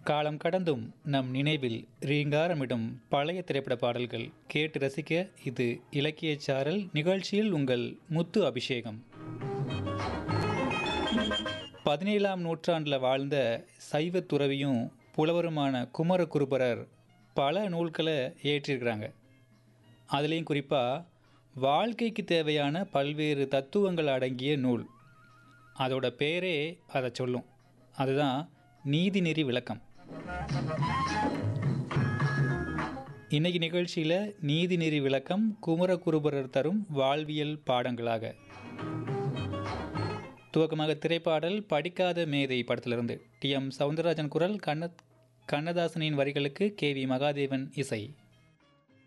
காலம் கடந்தும் நம் நினைவில் ரீங்காரமிடும் பழைய திரைப்பட பாடல்கள் கேட்டு ரசிக்க இது இலக்கிய சாரல் நிகழ்ச்சியில் உங்கள் முத்து அபிஷேகம் பதினேழாம் நூற்றாண்டில் வாழ்ந்த சைவ துறவியும் புலவருமான குமரகுருபரர் பல நூல்களை ஏற்றிருக்கிறாங்க அதுலேயும் குறிப்பாக வாழ்க்கைக்கு தேவையான பல்வேறு தத்துவங்கள் அடங்கிய நூல் அதோட பேரே அதை சொல்லும் அதுதான் நீதிநெறி விளக்கம் இன்னைக்கு நிகழ்ச்சியில் நீதிநெறி விளக்கம் குமரகுருபரர் தரும் வாழ்வியல் பாடங்களாக துவக்கமாக திரைப்பாடல் படிக்காத மேதை படத்திலிருந்து டி எம் சவுந்தரராஜன் குரல் கண்ண கண்ணதாசனின் வரிகளுக்கு கே வி மகாதேவன் இசை